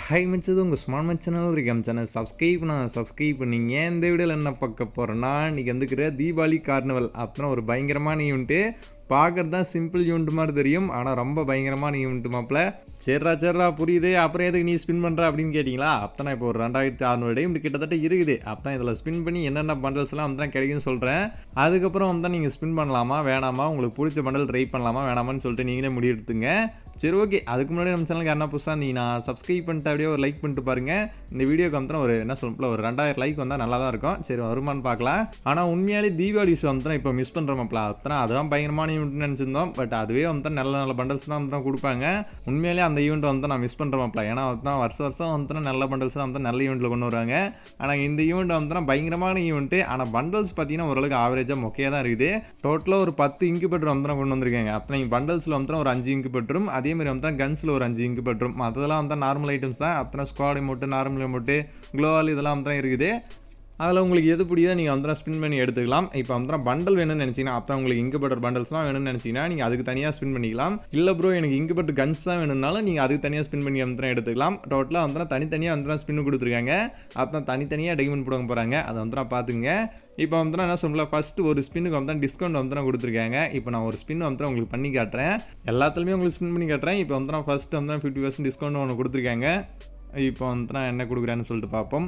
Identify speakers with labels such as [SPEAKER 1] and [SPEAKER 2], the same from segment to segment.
[SPEAKER 1] hi மச்சது உங்கள் smart மச் சேனல் இருக்கேன் சேனல் சப்ஸ்கிரைப் நான் சப்ஸ்கிரைப் பண்ணீங்க இந்த வீடியோவில் என்ன பார்க்க போகிறேன்னா இன்றைக்கி வந்துக்கிற தீபாவளி கார்னிவல் அப்புறம் ஒரு பயங்கரமான ஈவெண்ட்டு பார்க்கறது தான் சிம்பிள் ஈவெண்ட் மாதிரி தெரியும் ஆனால் ரொம்ப பயங்கரமான ஈவெண்ட் மாப்பிள்ள சரிடா சரிடா புரியுது அப்புறம் எதுக்கு நீ ஸ்பின் பண்ணுற அப்படின்னு கேட்டிங்களா அப்போ நான் இப்போ ஒரு ரெண்டாயிரத்தி அறநூறு டைம் கிட்டத்தட்ட இருக்குது அப்போ தான் இதில் ஸ்பின் பண்ணி என்னென்ன பண்டல்ஸ்லாம் வந்து தான் கிடைக்கும்னு சொல்கிறேன் அதுக்கப்புறம் வந்து நீங்கள் ஸ்பின் பண்ணலாமா வேணாமா உங்களுக்கு பிடிச்ச பண்டல் ட்ரை பண்ணலாமா வேணாமான்னு சொல்லிட்டு நீங்களே முடிவெடுத்துங்க சரி ஓகே அதுக்கு முன்னாடி நம்ம சேனலுக்கு என்ன புதுசாக இருந்தீங்கன்னா சப்ஸ்கிரைப் பண்ணிட்டு அப்படியே ஒரு லைக் பண்ணிட்டு பாருங்க இந்த வீடியோக்கு வந்து ஒரு என்ன சொல்லப்பல ஒரு ரெண்டாயிரம் லைக் வந்தால் நல்லா தான் இருக்கும் சரி வருமானு பார்க்கலாம் ஆனால் உண்மையாலே தீபாவளி ஷோ வந்து இப்போ மிஸ் பண்ணுறோம்ப்பல அத்தனை அதுதான் பயங்கரமான ஈவெண்ட்னு நினச்சிருந்தோம் பட் அதுவே வந்து நல்ல நல்ல பண்டல்ஸ்லாம் வந்து தான் கொடுப்பாங்க உண்மையிலே அந்த ஈவெண்ட் வந்து நான் மிஸ் பண்ணுறோம்ப்பல ஏன்னா வந்து வருஷம் வருஷம் வந்து நல்ல பண்டல்ஸ்லாம் வந்து நல்ல ஈவெண்ட்டில் கொண்டு வருவாங்க ஆனால் இந்த ஈவெண்ட் வந்து பயங்கரமான ஈவெண்ட்டு ஆனால் பண்டல்ஸ் பார்த்தீங்கன்னா ஓரளவுக்கு ஆவரேஜாக மொக்கையாக தான் இருக்குது டோட்டலாக ஒரு பத்து இங்கு பெட்ரூம் வந்து தான் கொண்டு வந்திருக்காங்க அப்போ நீங்கள் பண்டல்ஸில் வந்து ஒரு அஞ்சு இங்கு பெட்ரூம் அதே மாதிரி வந்து கன்ஸில் ஒரு அஞ்சு இங்கு பெட்ரூம் மற்றதெல்லாம் வந்து நார்மல் ஐட்டம்ஸ் தான் அப்புறம் ஸ்குவாட் மோட்டு நார்மல் மோட்டு க்ளோவால் இதெல்லாம் வந்து தான் இருக்குது அதில் உங்களுக்கு எது பிடிக்குதோ நீங்கள் வந்து ஸ்பின் பண்ணி எடுத்துக்கலாம் இப்போ வந்து பண்டல் வேணும்னு நினச்சிங்கன்னா அப்போ உங்களுக்கு இங்கு பட்டர் பண்டல்ஸ்லாம் வேணும்னு நினச்சிங்கன்னா நீங்கள் அதுக்கு தனியாக ஸ்பின் பண்ணிக்கலாம் இல்லை ப்ரோ எனக்கு இங்கு பட்டர் கன்ஸ் தான் வேணும்னாலும் நீங்கள் அதுக்கு தனியாக ஸ்பின் பண்ணி வந்து எடுத்துக்கலாம் டோட்டலாக வந்து தனித்தனியாக வந்து ஸ்பின் கொடுத்துருக்காங்க அப்போ தனித்தனியாக டைமண்ட் போட போகிறாங்க அதை வந்து பார்த்துங்க இப்போ வந்து என்ன சொல்லல ஃபஸ்ட்டு ஒரு ஸ்பின்னுக்கு வந்து டிஸ்கவுண்ட் வந்து நான் கொடுத்துருக்காங்க இப்போ நான் ஒரு ஸ்பின் வந்து உங்களுக்கு பண்ணி காட்டுறேன் எல்லாத்துலேயுமே உங்களுக்கு ஸ்பின் பண்ணி காட்டுறேன் இப்போ வந்து நான் ஃபஸ்ட்டு வந்து ஃபிஃப்டி பர்சன்ட் டிஸ்கவுண்ட் ஒன்று கொடுத்துருக்காங்க இப்போ வந்து நான் என்ன கொடுக்குறேன்னு சொல்லிட்டு பார்ப்போம்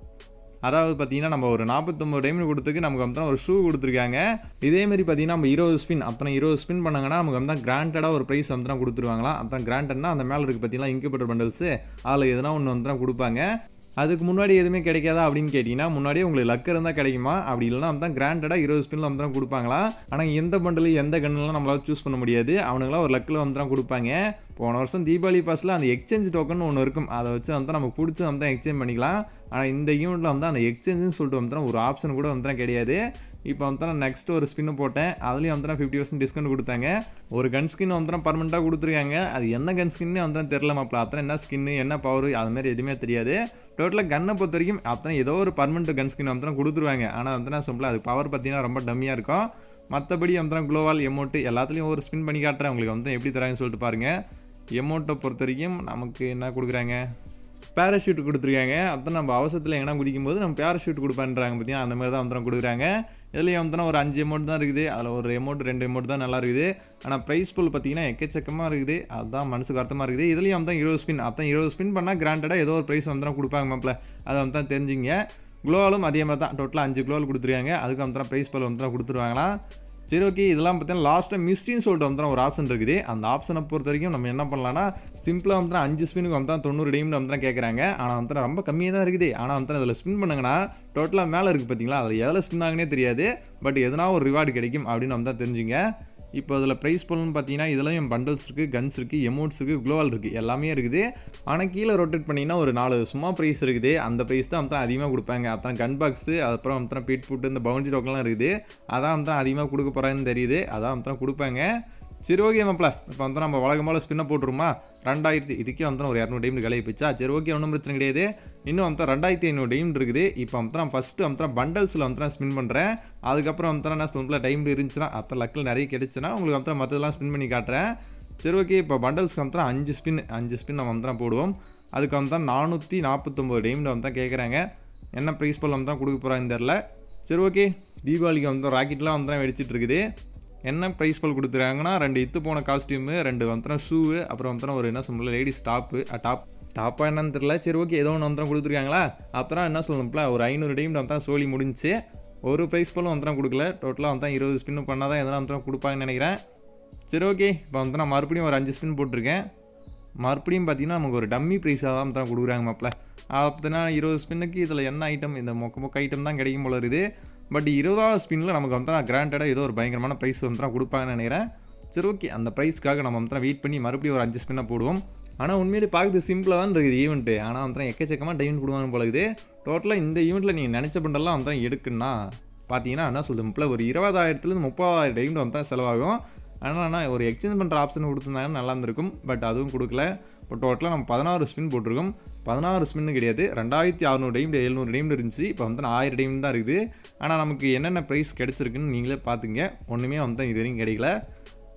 [SPEAKER 1] அதாவது பார்த்தீங்கன்னா நம்ம ஒரு நாற்பத்தொம்பது டைம் கொடுத்துக்கு நமக்கு வந்து ஒரு ஷூ கொடுத்துருக்காங்க இதேமாரி பார்த்தீங்கன்னா நம்ம இருபது ஸ்பின் அப்புறம் இருபது ஸ்பின் பண்ணாங்கன்னா நமக்கு வந்து கிராண்டடாக ஒரு ப்ரைஸ் வந்து தான் கொடுத்துருவாங்களாம் அப்புறம் கிராண்டட்னா அந்த மேலே இருக்குது பார்த்தீங்கன்னா இன்குபேட்டர் பண்டல்ஸு அதில் எதனா ஒன்று வந்து தான் கொடுப்பாங்க அதுக்கு முன்னாடி எதுவுமே கிடைக்காதா அப்படின்னு கேட்டிங்கன்னா முன்னாடியே உங்களுக்கு லக் இருந்தால் கிடைக்குமா அப்படி இல்லைனா தான் கிராண்டடாக இருபது ஸ்பின்ல வந்து தான் கொடுப்பாங்களா ஆனால் எந்த பண்டில் எந்த கண்ணுலாம் நம்மளால சூஸ் பண்ண முடியாது அவனுங்களாம் ஒரு லக்கில் வந்து தான் கொடுப்பாங்க போன வருஷம் தீபாவளி பாஸில் அந்த எக்ஸ்சேஞ்ச் டோக்கன் ஒன்று இருக்கும் அதை வச்சு வந்து நமக்கு பிடிச்சி வந்து தான் எக்ஸ்சேஞ்ச் பண்ணிக்கலாம் ஆனால் இந்த ஈவெண்ட்டில் வந்து அந்த எக்ஸ்சேஞ்சுன்னு சொல்லிட்டு வந்து ஒரு ஆப்ஷன் கூட வந்து தான் கிடையாது இப்போ வந்து நான் நெக்ஸ்ட் ஒரு ஸ்பின்னு போட்டேன் அதுலேயும் வந்து நான் ஃபிஃப்டி பர்சன்ட் டிஸ்கவுண்ட் கொடுத்தாங்க ஒரு கன் ஸ்கின் வந்து நான் பர்மனெண்ட்டாக கொடுத்துருக்காங்க அது என்ன கன் ஸ்கின்னு வந்து தான் தெரில மாப்பிள அத்தனை என்ன ஸ்கின்னு என்ன பவர் அது மாதிரி எதுவுமே தெரியாது டோட்டலாக கன்னை பொறுத்த வரைக்கும் அத்தனை ஏதோ ஒரு பர்மனெண்ட் கன் ஸ்கின் வந்து தான் கொடுத்துருவாங்க ஆனால் வந்து நான் சொல்ல அது பவர் பார்த்தீங்கன்னா ரொம்ப டம்மியாக இருக்கும் மற்றபடி வந்து குளோவால் எமௌண்ட்டு எல்லாத்துலேயும் ஒரு ஸ்பின் பண்ணி காட்டுறேன் உங்களுக்கு வந்து எப்படி தராங்கன்னு சொல்லிட்டு பாருங்கள் எமௌண்ட்டை பொறுத்த வரைக்கும் நமக்கு என்ன கொடுக்குறாங்க பேராஷூட் கொடுத்துருக்காங்க அப்புறம் நம்ம அவசரத்தில் எங்கன்னா குதிக்கும் போது நம்ம பேராஷூட் கொடுப்பேன்றாங்க பார்த்தீங்கன்னா அந்த மாதிரி தான் வந்து கொடுக்குறாங்க இதுலேயும் வந்து ஒரு அஞ்சு அமௌண்ட் தான் இருக்குது அதில் ஒரு அமௌண்ட் ரெண்டு அமௌண்ட் தான் நல்லா இருக்குது ஆனால் ப்ரைஸ் புல் பார்த்தீங்கன்னா எக்கச்சக்கமாக இருக்குது அதுதான் மனசுக்கு அர்த்தமாக இருக்குது இதுலேயும் வந்து இருபது ஸ்பின் அதான் இருபது ஸ்பின் பண்ணால் கிராண்டடாக ஏதோ ஒரு ப்ரைஸ் வந்து கொடுப்பாங்க மாப்பிள்ள அதை வந்து தான் தெரிஞ்சுங்க க்ளோவாலும் அதே மாதிரி தான் டோட்டலாக அஞ்சு க்ளோவால் கொடுத்துருக்காங்க அதுக்கு வந்து தான் ப்ரைஸ் பல் வந்து தான் கொடுத்துருவாங்களாம் சரி ஓகே இதெல்லாம் பார்த்தீங்கன்னா லாஸ்ட்டாக மிஸ்டின்னு சொல்லிட்டு வந்து ஒரு ஆப்ஷன் இருக்குது அந்த ஆப்ஷனை பொறுத்த வரைக்கும் நம்ம என்ன பண்ணலாம்னா சிம்பிளாக வந்து அஞ்சு ஸ்பினுக்கு வந்து தொண்ணூறு டைம் வந்து தான் கேட்குறாங்க ஆனால் வந்து ரொம்ப கம்மியாக தான் இருக்குது ஆனால் வந்து அதில் ஸ்பின் பண்ணுங்கன்னா டோட்டலாக மேலே இருக்குது பார்த்தீங்களா அதில் எதில் ஸ்பின் ஆகுனே தெரியாது பட் எதனா ஒரு ரிவார்டு கிடைக்கும் அப்படின்னு வந்து தான் தெரிஞ்சுங்க இப்போ அதில் ப்ரைஸ் பொருள்னு பார்த்தீங்கன்னா இதுலையும் பண்டல்ஸ் இருக்குது கன்ஸ் இருக்குது எமௌண்ட்ஸ் இருக்குது க்ளோவால் இருக்குது எல்லாமே இருக்குது ஆனால் கீழே ரொட்டேட் பண்ணிங்கன்னா ஒரு நாலு சும்மா ப்ரைஸ் இருக்குது அந்த ப்ரைஸ் தான் வந்து அதிகமாக கொடுப்பாங்க அப்புறம் கன் பாக்ஸு அப்புறம் வந்து பீட் புட்டு இந்த பவுண்டி டோக்கன்லாம் இருக்குது அதான் வந்து அதிகமாக கொடுக்க போகிறாங்கன்னு தெரியுது அதான் வந்து கொடுப்பாங்க சரி ஓகே மாப்பிள இப்போ வந்து நம்ம வழக்கம் போல் ஸ்பின்னை போட்டுருமா ரெண்டாயிரத்தி இதுக்கே வந்து ஒரு இரநூறு டைம் கலையை போச்சா சரி ஓகே ஒன்றும் பிரச்சனை கிடையாது இன்னும் வந்து ரெண்டாயிரத்தி ஐநூறு டைம் இருக்குது இப்போ வந்து நான் ஃபஸ்ட்டு வந்து பண்டல்ஸில் வந்து நான் ஸ்பின் பண்ணுறேன் அதுக்கப்புறம் வந்து நான் ஸ்பின்ல டைம் இருந்துச்சுன்னா அத்தனை லக்கில் நிறைய கிடைச்சுன்னா உங்களுக்கு வந்து மற்றதெல்லாம் ஸ்பின் பண்ணி காட்டுறேன் சரி ஓகே இப்போ பண்டல்ஸ்க்கு வந்து அஞ்சு ஸ்பின் அஞ்சு ஸ்பின் நம்ம வந்து போடுவோம் அதுக்கு வந்து தான் நானூற்றி நாற்பத்தொம்போது டைமில் வந்து தான் கேட்குறாங்க என்ன ப்ரைஸ் போல் வந்து தான் கொடுக்க போகிறாங்க தெரில சரி ஓகே தீபாவளிக்கு வந்து ராக்கெட்லாம் வந்து தான் வெடிச்சிட்டு இருக்குது என்ன ப்ரைஸ் பால் கொடுத்துருக்காங்கன்னா ரெண்டு இத்து போன காஸ்டியூமு ரெண்டு வந்துடும் ஷூவு அப்புறம் வந்துடும் ஒரு என்ன சொல்லல லேடிஸ் டாப்பு டாப் டாப்பாக என்னன்னு தெரில சரி ஓகே ஏதோ ஒன்று வந்துடும் கொடுத்துருக்காங்களா அப்புறம் என்ன சொல்லணும்ல ஒரு ஐநூறு டைம் வந்து சோழி முடிஞ்சு ஒரு ப்ரைஸ் போலும் வந்துடும் கொடுக்கல டோட்டலாக வந்து இருபது ஸ்பின்னு பண்ணால் தான் எதனா வந்துடும் கொடுப்பாங்கன்னு நினைக்கிறேன் சரி ஓகே இப்போ வந்து நான் மறுபடியும் ஒரு அஞ்சு ஸ்பின் போட்டிருக்கேன் மறுபடியும் பார்த்தீங்கன்னா நமக்கு ஒரு டம்மி ப்ரைஸாக தான் தான் கொடுக்குறாங்க மாப்பிள்ள அப்படின்னா இருபது ஸ்பின்னுக்கு இதில் என்ன ஐட்டம் இந்த மொக்க மொக்க ஐட்டம் தான் கிடைக்கும் போல இருக்குது பட் இருபதாவது ஸ்பின்னில் நமக்கு வந்து நான் கிராண்டடாக ஏதோ ஒரு பயங்கரமான ப்ரைஸ் வந்து தான் கொடுப்பாங்கன்னு நினைக்கிறேன் சரி ஓகே அந்த ப்ரைஸ்க்காக நம்ம வந்து வெயிட் பண்ணி மறுபடியும் ஒரு அஞ்சு ஸ்பின்னை போடுவோம் ஆனால் உண்மையிலே பார்க்குறது சிம்பிளாக தான் இருக்குது ஈவெண்ட்டு ஆனால் வந்து எக்கச்சக்கமாக டைமண்ட் கொடுவாங்க போல இருக்குது டோட்டலாக இந்த ஈவெண்ட்டில் நீங்கள் நினச்ச பண்டெல்லாம் வந்து எடுக்குன்னா பார்த்தீங்கன்னா என்ன சொல்லுது முப்பில் ஒரு இருபதாயிரத்துலேருந்து முப்பதாயிரம் டைம் வந்து தான் செலவாகும் ஆனால் ஆனால் ஒரு எக்ஸ்சேஞ்ச் பண்ணுற ஆப்ஷன் கொடுத்துருந்தாங்கன்னா நல்லா இருந்திருக்கும் பட் அதுவும் கொடுக்கல இப்போ டோட்டலாக நம்ம பதினாறு ஸ்பின் போட்டிருக்கோம் பதினாறு ஸ்பின்னு கிடையாது ரெண்டாயிரத்தி அறநூறு டைம் எழுநூறு டைம் இருந்துச்சு இப்போ வந்து ஆயிரம் டைம் தான் இருக்குது ஆனால் நமக்கு என்னென்ன ப்ரைஸ் கிடச்சிருக்குன்னு நீங்களே பார்த்துங்க ஒன்றுமே வந்து இது வரைக்கும் கிடைக்கல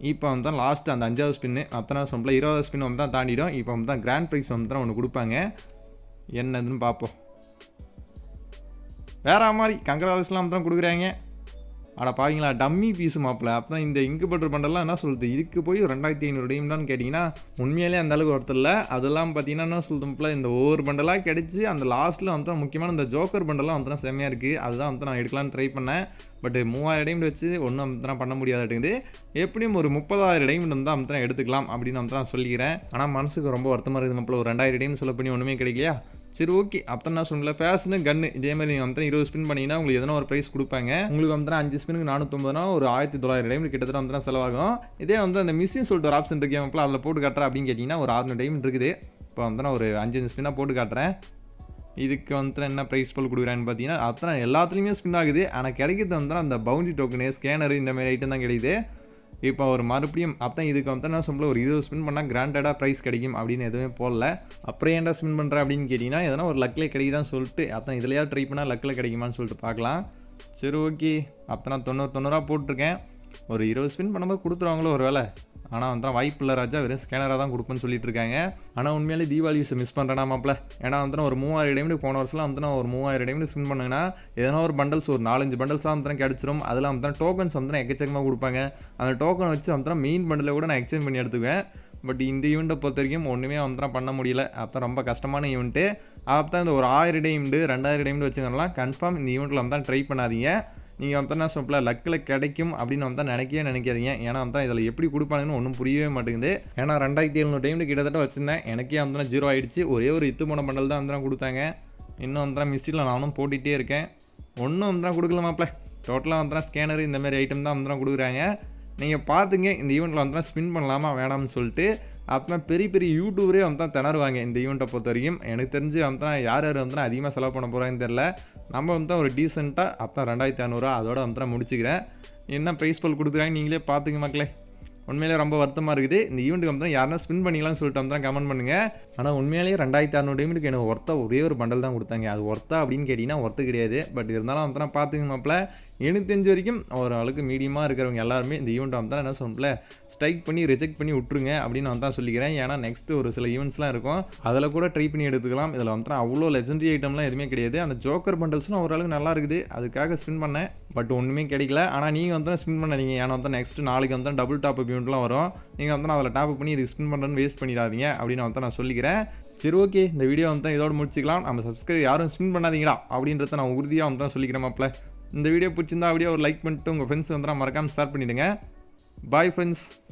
[SPEAKER 1] இப்போ வந்து தான் லாஸ்ட் அந்த அஞ்சாவது ஸ்பின்னு அத்தனை சொம்பில் இருபதாவது ஸ்பின் வந்து தான் தாண்டிடும் இப்போ வந்து தான் கிராண்ட் ப்ரைஸ் வந்து தான் ஒன்று கொடுப்பாங்க என்னதுன்னு பார்ப்போம் வேற மாதிரி கங்கராலஸ்லாம் தான் கொடுக்குறாங்க அட பாவீங்களா டம்மி பீஸ் மாப்பிள்ள அப்போ இந்த இன்குபேட்டர் பண்டெல்லாம் என்ன சொல்லுது இதுக்கு போய் ரெண்டாயிரத்தி ஐநூறு டைம்லான்னு கேட்டிங்கன்னா உண்மையிலே அந்த அளவுக்கு ஒருத்தர் இல்லை அதெல்லாம் பார்த்தீங்கன்னா என்ன சொல்லுதும்ல இந்த ஒவ்வொரு பண்டலாக கிடச்சி அந்த லாஸ்ட்டில் வந்து முக்கியமான இந்த ஜோக்கர் பண்டெல்லாம் வந்து செம்மையாக இருக்குது அதுதான் வந்து நான் எடுக்கலான்னு ட்ரை பண்ணேன் பட் மூவாயிரம் டைம் வச்சு ஒன்றும் வந்து பண்ண முடியாதுட்டுங்குது எப்படியும் ஒரு முப்பதாயிரம் டைம் வந்து தான் எடுத்துக்கலாம் அப்படின்னு வந்து நான் சொல்லிக்கிறேன் ஆனால் மனசுக்கு ரொம்ப வருத்தமாக இருக்குது மாப்பிள்ள ஒரு ரெண்டாயிரம் டைம் சொல்ல பண்ணி ஒன்றுமே கிடைக்கலையா சரி ஓகே அப்போ நான் சொன்னல ஃபேஷனு கன்னு இதே மாதிரி நீங்கள் வந்து இருபது ஸ்பின் பண்ணிங்கன்னா உங்களுக்கு எதனா ஒரு ப்ரைஸ் கொடுப்பாங்க உங்களுக்கு வந்து அஞ்சு ஸ்பினுக்கு நானூற்றம்பதுனா ஒரு ஆயிரத்தி தொள்ளாயிரம் டைம் கிட்டத்தட்ட வந்து செலவாகும் இதே வந்து அந்த மிஸ்ஸின் சொல்லிட்டு ஒரு ஆப்ஷன் இருக்கு அப்போ அதில் போட்டு காட்டுறேன் அப்படின்னு கேட்டிங்கன்னா ஒரு ஆறுநூறு டைம் இருக்குது இப்போ வந்து நான் ஒரு அஞ்சு அஞ்சு ஸ்பின்னாக போட்டு காட்டுறேன் இதுக்கு வந்து என்ன ப்ரைஸ் போல் கொடுக்குறான்னு பார்த்தீங்கன்னா அத்தனை எல்லாத்துலேயுமே ஸ்பின் ஆகுது ஆனால் கிடைக்கிறது வந்து அந்த பவுண்டி டோக்கனு ஸ்கேனரு இந்த மாதிரி ஐட்டம் தான் கிடைக்குது இப்போ ஒரு மறுபடியும் அப்போ இதுக்கு வந்து என்ன சொல்ல ஒரு இருபது ஸ்பின் பண்ணால் கிராண்டடாக ப்ரைஸ் கிடைக்கும் அப்படின்னு எதுவுமே போடல அப்புறம் ஏன்டா ஸ்பின் பண்ணுறேன் அப்படின்னு கேட்டிங்கன்னா எதனா ஒரு லக்கில் கிடைக்குதான்னு சொல்லிட்டு அதான் இதுலையா ட்ரை பண்ணால் லக்கில் கிடைக்குமான்னு சொல்லிட்டு பார்க்கலாம் சரி ஓகே அப்போ நான் தொண்ணூறு தொண்ணூறுரூவா போட்டிருக்கேன் ஒரு இருபது ஸ்பின் பண்ணும்போது கொடுத்துருவாங்களோ ஒரு வேலை ஆனால் வந்து வாய்ப்பு இல்லை ராஜா வெறும் ஸ்கேனராக தான் கொடுப்பேன்னு சொல்லிட்டு இருக்காங்க ஆனால் உண்மையிலே தீபாவளி மிஸ் பண்ணுறேனா மாப்பிள்ள ஏன்னா வந்து நான் ஒரு மூவாயிரம் டைமுக்கு போன வருஷம்லாம் வந்து நான் ஒரு மூவாயிரம் டைமுக்கு ஸ்பின் பண்ணுங்கன்னா எதனா ஒரு பண்டல்ஸ் ஒரு நாலஞ்சு பண்டல்ஸாக வந்து கிடச்சிரும் அதில் வந்து டோக்கன்ஸ் வந்து எக்கச்சக்கமாக கொடுப்பாங்க அந்த டோக்கன் வச்சு வந்து மெயின் பண்டலை கூட நான் எக்ஸ்சேஞ்ச் பண்ணி எடுத்துக்குவேன் பட் இந்த ஈவெண்ட்டை பொறுத்த வரைக்கும் ஒன்றுமே வந்து பண்ண முடியல அப்போ ரொம்ப கஷ்டமான ஈவெண்ட்டு அப்போ தான் இந்த ஒரு ஆயிரம் டைம்டு ரெண்டாயிரம் டைம்டு வச்சுக்கலாம் கன்ஃபார்ம் இந்த ஈவெண்ட்டில் வந்து டிரை பண்ணாதீங்க நீங்கள் வந்து என்ன சொல்ல லக்கில் கிடைக்கும் அப்படின்னு வந்து நினைக்கவே நினைக்காதீங்க ஏன்னா வந்து இதில் எப்படி கொடுப்பாங்கன்னு ஒன்றும் புரியவே மாட்டேங்குது ஏன்னா ரெண்டாயிரத்தி எழுநூறு டைமில் கிட்டத்தட்ட வச்சுருந்தேன் எனக்கே வந்து ஜீரோ ஆகிடுச்சு ஒரே ஒரு இத்து போன பண்டல் தான் வந்து கொடுத்தாங்க இன்னும் வந்து மிஸ்ஸில் நானும் போட்டிகிட்டே இருக்கேன் ஒன்றும் வந்து கொடுக்கல மாப்பிள்ள டோட்டலாக வந்து ஸ்கேனர் இந்த மாதிரி ஐட்டம் தான் வந்து கொடுக்குறாங்க நீங்கள் பார்த்துங்க இந்த ஈவெண்ட்டில் வந்து ஸ்பின் பண்ணலாமா வேணாம்னு சொல்லிட்டு அப்போ பெரிய பெரிய யூடியூபரே வந்து தான் திணறுவாங்க இந்த ஈவெண்ட்டை பொறுத்த வரைக்கும் எனக்கு தெரிஞ்சு வந்து யார் யார் வந்து அதிகமாக செலவு பண்ண போகிறாங்கன்னு தெரில நம்ம வந்து ஒரு டீசெண்டாக அப்போ ரெண்டாயிரத்தி ஐநூறுரூவா அதோட வந்து நான் முடிச்சுக்கிறேன் என்ன ப்ரைஸ் போல் கொடுக்குறாங்க நீங்களே பார்த்துங்க மக்களே உண்மையிலே ரொம்ப வருத்தமாக இருக்குது இந்த ஈவெண்ட்டுக்கு வந்து யாருன்னா ஸ்பின் பண்ணிக்கலாம்னு சொல்லிட்டு வந்து தான் கமெண்ட் பண்ணுங்கள் ஆனால் உண்மையிலேயே ரெண்டாயிரத்தி அறநூறு டைமுக்கு எனக்கு ஒர்த்தா ஒரே ஒரு பண்டல் தான் கொடுத்தாங்க அது ஒர்த்தா அப்படின்னு கேட்டிங்கன்னா ஒர்த்து கிடையாது பட் இருந்தாலும் வந்து நான் பார்த்துங்க மாப்பிள்ள எனக்கு தெரிஞ்ச வரைக்கும் ஒரு அளவுக்கு மீடியமாக இருக்கிறவங்க எல்லாருமே இந்த ஈவெண்ட் வந்து என்ன சொல்லல ஸ்ட்ரைக் பண்ணி ரிஜெக்ட் பண்ணி விட்ருங்க அப்படின்னு நான் தான் சொல்லிக்கிறேன் ஏன்னா நெக்ஸ்ட் ஒரு சில ஈவெண்ட்ஸ்லாம் இருக்கும் அதில் கூட ட்ரை பண்ணி எடுத்துக்கலாம் இதில் வந்து அவ்வளோ லெஜண்டரி ஐட்டம்லாம் எதுவுமே கிடையாது அந்த ஜோக்கர் பண்டல்ஸ்லாம் ஓரளவுக்கு நல்லா இருக்குது அதுக்காக ஸ்பின் பண்ணேன் பட் ஒன்றுமே கிடைக்கல ஆனால் நீங்கள் வந்து ஸ்பின் பண்ணாதீங்க ஏன்னா வந்து நெக்ஸ்ட் நாளைக்கு வந்து டபுள் டாப் ஈவெண்ட்லாம் வரும் நீங்கள் வந்து அதில் டாப் பண்ணி இது ஸ்பின் பண்ணுறேன்னு வேஸ்ட் பண்ணிடாதீங்க அப்படின்னு வந்து நான் சொல்லிக்கிறேன் சரி ஓகே இந்த வீடியோ வந்து இதோட முடிச்சிக்கலாம் நம்ம சப்ஸ்கிரைப் யாரும் ஸ்பின் பண்ணாதீங்கடா அப்படின்றத நான் உறுதியாக வந்து தான் சொல்லிக்கிறேன் மாப்பிள்ள இந்த வீடியோ பிடிச்சிருந்தா அப்படியே ஒரு லைக் பண்ணிட்டு உங்கள் ஃப்ரெண்ட்ஸ் வந்து மறக்காமல் ஸ்டார்ட் பண்ணிவிடுங்க பாய் ஃப்ரெண்ட்ஸ்